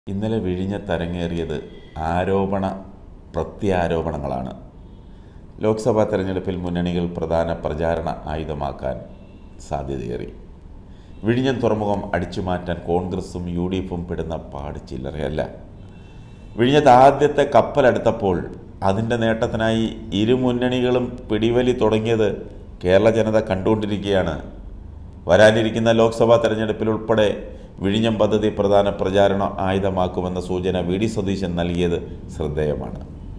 ഇന്നലെ വിഴിഞ്ഞത്തരങ്ങേറിയത് ആരോപണ പ്രത്യാരോപണങ്ങളാണ് ലോക്സഭാ തെരഞ്ഞെടുപ്പിൽ മുന്നണികൾ പ്രധാന പ്രചാരണ ആയുധമാക്കാൻ സാധ്യതയേറി വിഴിഞ്ഞം തുറമുഖം അടിച്ചുമാറ്റാൻ കോൺഗ്രസും യു ഡി എഫും പെടുന്ന പാട് ചില്ലറയല്ല വിഴിഞ്ഞത്ത് ആദ്യത്തെ കപ്പലെടുത്തപ്പോൾ അതിൻ്റെ നേട്ടത്തിനായി ഇരു മുന്നണികളും പിടിവലി തുടങ്ങിയത് കേരള ജനത കണ്ടുകൊണ്ടിരിക്കുകയാണ് വരാനിരിക്കുന്ന ലോക്സഭാ തെരഞ്ഞെടുപ്പിൽ ഉൾപ്പെടെ വിഴിഞ്ഞം പദ്ധതി പ്രധാന പ്രചാരണ ആയുധമാക്കുമെന്ന സൂചന വി ഡി സതീശൻ നൽകിയത് ശ്രദ്ധേയമാണ്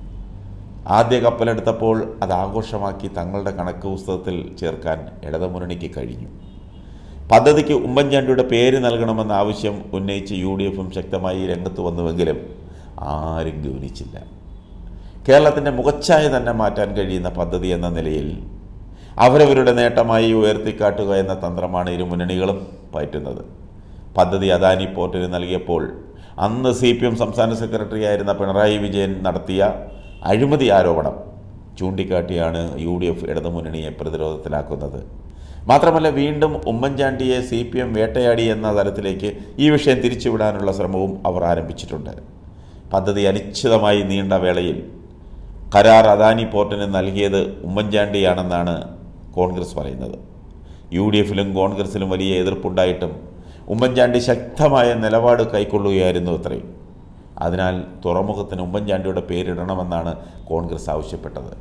ആദ്യ കപ്പലെടുത്തപ്പോൾ അത് ആഘോഷമാക്കി തങ്ങളുടെ കണക്ക് പുസ്തകത്തിൽ ചേർക്കാൻ ഇടതുമുന്നണിക്ക് കഴിഞ്ഞു പദ്ധതിക്ക് ഉമ്മൻചാണ്ടിയുടെ പേര് നൽകണമെന്ന ആവശ്യം ഉന്നയിച്ച് യു ഡി എഫും ശക്തമായി രംഗത്ത് വന്നുവെങ്കിലും ആരും ഗൗനിച്ചില്ല കേരളത്തിൻ്റെ മുഖച്ഛായ തന്നെ മാറ്റാൻ കഴിയുന്ന പദ്ധതി എന്ന നിലയിൽ അവരവരുടെ നേട്ടമായി ഉയർത്തിക്കാട്ടുക എന്ന തന്ത്രമാണ് ഇരു മുന്നണികളും പയറ്റുന്നത് പദ്ധതി അദാനി പോർട്ടിന് നൽകിയപ്പോൾ അന്ന് സി പി എം സംസ്ഥാന സെക്രട്ടറി ആയിരുന്ന പിണറായി വിജയൻ നടത്തിയ അഴിമതി ആരോപണം ചൂണ്ടിക്കാട്ടിയാണ് യു ഡി എഫ് ഇടതുമുന്നണിയെ പ്രതിരോധത്തിലാക്കുന്നത് മാത്രമല്ല വീണ്ടും ഉമ്മൻചാണ്ടിയെ സി പി എം വേട്ടയാടി എന്ന തലത്തിലേക്ക് ഈ വിഷയം തിരിച്ചുവിടാനുള്ള ശ്രമവും അവർ ആരംഭിച്ചിട്ടുണ്ട് പദ്ധതി അനിശ്ചിതമായി നീണ്ട വേളയിൽ കരാർ അദാനി പോർട്ടിന് നൽകിയത് ഉമ്മൻചാണ്ടിയാണെന്നാണ് കോൺഗ്രസ് പറയുന്നത് യു ഡി എഫിലും കോൺഗ്രസിലും വലിയ എതിർപ്പുണ്ടായിട്ടും ഉമ്മൻചാണ്ടി ശക്തമായ നിലപാട് കൈക്കൊള്ളുകയായിരുന്നു അത്രയും അതിനാൽ തുറമുഖത്തിന് ഉമ്മൻചാണ്ടിയുടെ പേരിടണമെന്നാണ് കോൺഗ്രസ് ആവശ്യപ്പെട്ടത്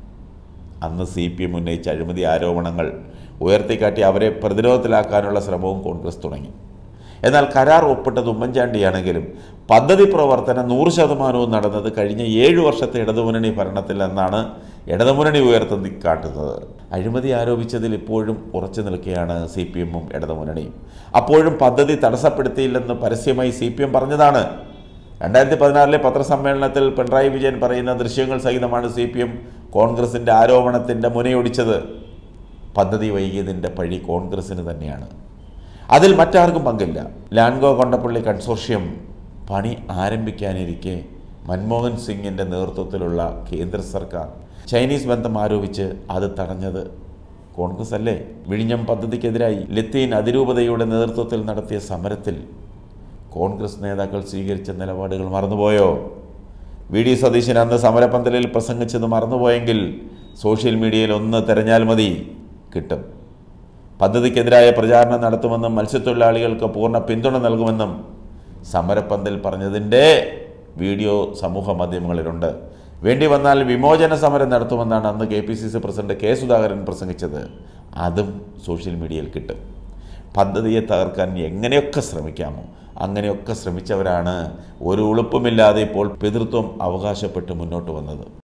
അന്ന് സി പി എം ഉന്നയിച്ച അഴിമതി ആരോപണങ്ങൾ ഉയർത്തിക്കാട്ടി അവരെ പ്രതിരോധത്തിലാക്കാനുള്ള ശ്രമവും കോൺഗ്രസ് തുടങ്ങി എന്നാൽ കരാർ ഒപ്പിട്ടത് ഉമ്മൻചാണ്ടിയാണെങ്കിലും പദ്ധതി പ്രവർത്തനം നൂറ് ശതമാനവും നടന്നത് കഴിഞ്ഞ ഏഴു വർഷത്തെ ഇടതുമുന്നണി ഭരണത്തിൽ എന്നാണ് ഇടതുമുന്നണി ഉയർത്തി കാട്ടുന്നത് അഴിമതി ആരോപിച്ചതിൽ ഇപ്പോഴും ഉറച്ചു നിൽക്കുകയാണ് സി പി എമ്മും ഇടതുമുന്നണിയും അപ്പോഴും പദ്ധതി തടസ്സപ്പെടുത്തിയില്ലെന്ന് പരസ്യമായി സി പി എം പറഞ്ഞതാണ് രണ്ടായിരത്തി പതിനാറിലെ പത്രസമ്മേളനത്തിൽ പിണറായി വിജയൻ പറയുന്ന ദൃശ്യങ്ങൾ സഹിതമാണ് സി പി എം കോൺഗ്രസിൻ്റെ ആരോപണത്തിൻ്റെ മുനയൊടിച്ചത് പദ്ധതി വൈകിയതിൻ്റെ പഴി കോൺഗ്രസ്സിന് തന്നെയാണ് അതിൽ മറ്റാർക്കും പങ്കില്ല ലാൻഗോ കൊണ്ടപ്പള്ളി കൺസോർഷ്യം പണി ആരംഭിക്കാനിരിക്കെ മൻമോഹൻ സിംഗിൻ്റെ നേതൃത്വത്തിലുള്ള കേന്ദ്ര സർക്കാർ ചൈനീസ് ബന്ധം ആരോപിച്ച് അത് തടഞ്ഞത് കോൺഗ്രസ് അല്ലേ വിഴിഞ്ഞം പദ്ധതിക്കെതിരായി ലത്തീൻ അതിരൂപതയുടെ നേതൃത്വത്തിൽ നടത്തിയ സമരത്തിൽ കോൺഗ്രസ് നേതാക്കൾ സ്വീകരിച്ച നിലപാടുകൾ മറന്നുപോയോ വി ഡി സതീശൻ അന്ന് സമരപന്തലിൽ പ്രസംഗിച്ചത് മറന്നുപോയെങ്കിൽ സോഷ്യൽ മീഡിയയിൽ ഒന്ന് തിരഞ്ഞാൽ മതി കിട്ടും പദ്ധതിക്കെതിരായ പ്രചാരണം നടത്തുമെന്നും മത്സ്യത്തൊഴിലാളികൾക്ക് പൂർണ്ണ പിന്തുണ നൽകുമെന്നും സമരപ്പന്തൽ പറഞ്ഞതിൻ്റെ വീഡിയോ സമൂഹ മാധ്യമങ്ങളിലുണ്ട് വേണ്ടി വന്നാൽ വിമോചന സമരം നടത്തുമെന്നാണ് അന്ന് K P C C president K Sudhakaran പ്രസംഗിച്ചത് അതും സോഷ്യൽ മീഡിയയിൽ കിട്ടും പദ്ധതിയെ തകർക്കാൻ എങ്ങനെയൊക്കെ ശ്രമിക്കാമോ അങ്ങനെയൊക്കെ ശ്രമിച്ചവരാണ് ഒരു ഉളുപ്പുമില്ലാതെ ഇപ്പോൾ പിതൃത്വം അവകാശപ്പെട്ട് മുന്നോട്ട് വന്നത്